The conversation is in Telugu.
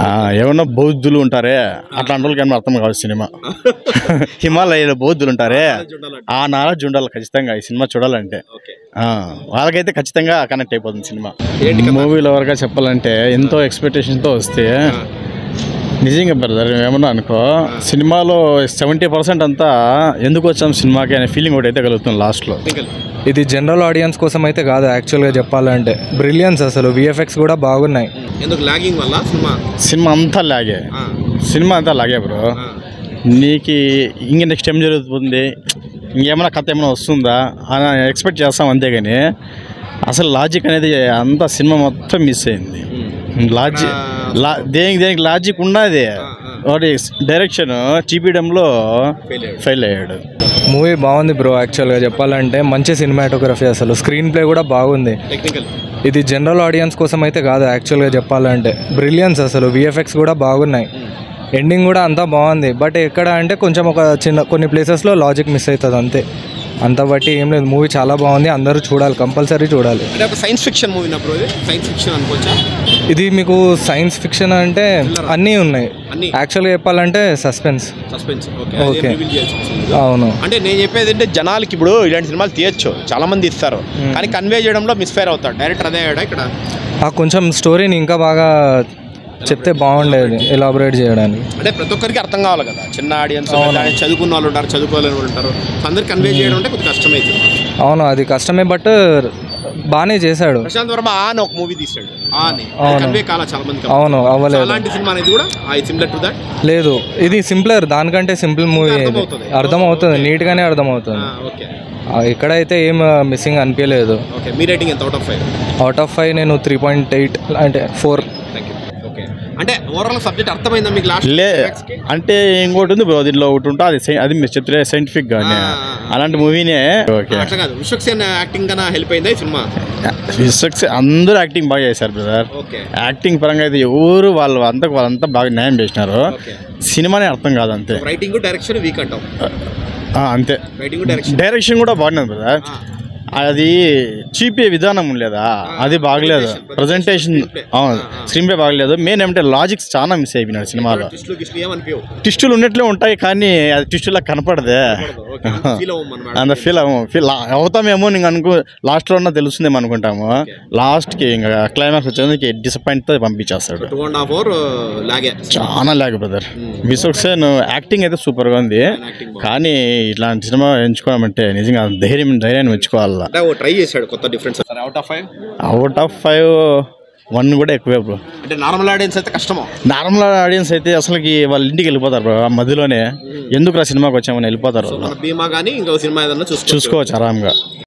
ఆ, ఏమన్నా బౌద్ధులు ఉంటారే అట్లాంటి వాళ్ళకి ఏమన్నా అర్థం కాదు సినిమా హిమాలయాలో బౌద్ధులు ఉంటారే ఆ నాలెడ్జ్ ఉండాలి ఖచ్చితంగా ఈ సినిమా చూడాలంటే ఆ, వాళ్ళకైతే ఖచ్చితంగా కనెక్ట్ అయిపోతుంది సినిమా మూవీలో వరగా చెప్పాలంటే ఎంతో ఎక్స్పెక్టేషన్తో వస్తే నిజంగా బ్రదర్ ఏమన్నా అనుకో సినిమాలో సెవెంటీ పర్సెంట్ అంతా ఎందుకు వచ్చాం సినిమాకి అనే ఫీలింగ్ ఒకటి అయితే కలుగుతుంది లాస్ట్లో ఇది జనరల్ ఆడియన్స్ కోసం అయితే కాదు యాక్చువల్గా చెప్పాలంటే బ్రిలియన్స్ అసలు విఎఫ్ఎక్స్ కూడా బాగున్నాయి ఎందుకు లాగింగ్ వల్ల సినిమా సినిమా అంతా లాగే సినిమా అంతా లాగే బ్రో నీకు ఇంక నెక్స్ట్ ఏం జరుగుతుంది ఇంకేమైనా కథ ఏమైనా వస్తుందా అని ఎక్స్పెక్ట్ చేస్తాం అంతేగాని అసలు లాజిక్ అనేది అంతా సినిమా మొత్తం మిస్ అయింది లాజిక్ లా దేనికి దేనికి లాజిక్ ఉన్నది వాటి డైరెక్షన్ చూపించడంలో ఫెయిల్ అయ్యాడు మూవీ బాగుంది బ్రో యాక్చువల్గా చెప్పాలంటే మంచి సినిమాటోగ్రఫీ అసలు స్క్రీన్ ప్లే కూడా బాగుంది టెక్నికల్ ఇది జనరల్ ఆడియన్స్ కోసం అయితే కాదు యాక్చువల్గా చెప్పాలంటే బ్రిలియన్స్ అసలు విఎఫ్ఎక్స్ కూడా బాగున్నాయి ఎండింగ్ కూడా అంతా బాగుంది బట్ ఎక్కడ అంటే కొంచెం ఒక చిన్న కొన్ని ప్లేసెస్లో లాజిక్ మిస్ అవుతుంది అంతే అంత బట్టి ఏం లేదు మూవీ చాలా బాగుంది అందరూ చూడాలి కంపల్సరీ చూడాలి అంటే ఒక సైన్స్ ఫిక్షన్ మూవీ నా బ్రో ఇది సైన్స్ ఫిక్షన్ అనుకోవచ్చా ఇది మీకు సైన్స్ ఫిక్షన్ అంటే అన్నీ ఉన్నాయి అన్నీ? యాక్చువల్గా చెప్పాలంటే suspense suspense okay Okay. Reveal చేయాల్సి వస్తుంది. అవును అంటే నేను చెప్పేది అంటే జనాలకి ఇప్పుడు ఇలాంటి సినిమాలు తీయచ్చు చాలా మంది ఇస్తారు కానీ కన్వే చేయడంలో మిస్ఫైర్ అవుతాడు డైరెక్టర్ అదే అయ్యాడా ఇక్కడ ఆ కొంచెం స్టోరీని ఇంకా బాగా చెప్తే బాగుండేది ఎలాబొరేట్ చేయడానికి అంటే ప్రతి ఒక్కరికి అర్థం కావాలి కదా చిన్న ఆడియన్స్ చదువుకున్న వాళ్ళు ఉంటారు చదువుకోలేని వాళ్ళు ఉంటారు సో అందరికి కన్వే చేయడం అంటే కొంచెం కష్టమైంది అవును అది కష్టమే బట్ బాగానే చేశాడు ప్రశాంత్ వర్మ ఆ అని ఒక మూవీ తీసాడు ఆ అని అవును. కన్వే కాల చాలా మంది అవును అవ్వలేదు అలాంటి సినిమా అనేది కూడా ఐ సిమిలర్ టు దట్ లేదు ఇది సింప్లర్ దానికంటే సింపుల్ మూవీ ఇది అర్థమవుతుంది. అర్థమవుతుంది నీట్గానే అర్థమవుతుంది ఓకే ఆ, ఎక్కడైతే ఏం మిస్సింగ్ అనిపించలేదు ఓకే మీ రేటింగ్ ఎంత out of five out of five నేను త్రీ పాయింట్ ఎయిట్ అంటే ఫోర్ థ్యాంక్ యూ ఓకే అంటే ఓవరాల్ సబ్జెక్ట్ అర్థమైందా మీకు లాస్ట్ లే అంటే ఇంకోటి ఉంది బ్రో దీనిలో ఒకటి ఉంటుంది అది సై- అది మీరు చెప్తే సైంటిఫిక్ గానే అలాంటి మూవీనే ఓకే అట్లా కాదు విశ్వక్సేన్ యాక్టింగ్ కన్నా హెల్ప్ అయిందా ఈ సినిమా విశ్వక్స్ అందరూ యాక్టింగ్ బాగా చేశారు బ్రదర్ ఓకే యాక్టింగ్ పరంగా అయితే ఎవరు వాళ్ళు అంతా వాళ్ళంతా బాగా న్యాయం చేసినారు ఓకే సినిమానే అర్థం కాదు అంతే రైటింగ్ డైరెక్షన్ వీక్ అంటాం ఆ, అంతే రైటింగ్ డైరెక్షన్ డైరెక్షన్ కూడా బాగున్నది బ్రదర్ అది చూపే విధానం లేదా అది బాగలేదు ప్రజెంటేషన్ అవును స్క్రీన్ ప్లే బాగలేదు మెయిన్ ఏమంటే లాజిక్స్ చాలా మిస్ అయిపోయినాడు సినిమాలో టిస్టులు గిస్టులు ఏమనిపించవు ట్విస్టులు ఉన్నట్లే ఉంటాయి కానీ అది ట్విస్టులా కనపడదే ఓకే ఫీల్ అవ్వం అనమాట అంత ఫీల్ అవ్వము ఫీల్ అవుతామేమో నీకు అనుకో లాస్ట్లో ఉన్న తెలుస్తుందేమో అనుకుంటాము లాస్ట్కి ఇంకా క్లైమాక్స్ వచ్చేందుకు డిసప్పాయింట్తో పంపించేస్తాడు టూ అండ్ హాఫ్ అవర్ లాగే చాలా లేక బ్రదర్ విశ్వక్సేన్ యాక్టింగ్ అయితే సూపర్గా ఉంది యాక్టింగ్ కానీ ఇట్లాంటి సినిమా ఎంచుకోవాలంటే నిజంగా ధైర్యం ధైర్యాన్ని మెచ్చుకోవాలా అంటే ఓ ట్రై చేశాడు కొత్త difference out of five out of five one కూడా ఎక్కువే బ్రో అంటే నార్మల్ ఆడియన్స్ అయితే కష్టమో నార్మల్ ఆడియన్స్ అయితే అసలుకి వాళ్ళ ఇంటికి వెళ్ళిపోతారు బ్రో ఆ మధ్యలోనే ఎందుకు రా సినిమాకి వచ్చామని వెళ్ళిపోతారు వాళ్ళు మన భీమా కానీ ఇంకో సినిమా ఏదన్నా చూసుకోవచ్చు చూసుకోవచ్చు ఆరామ్గా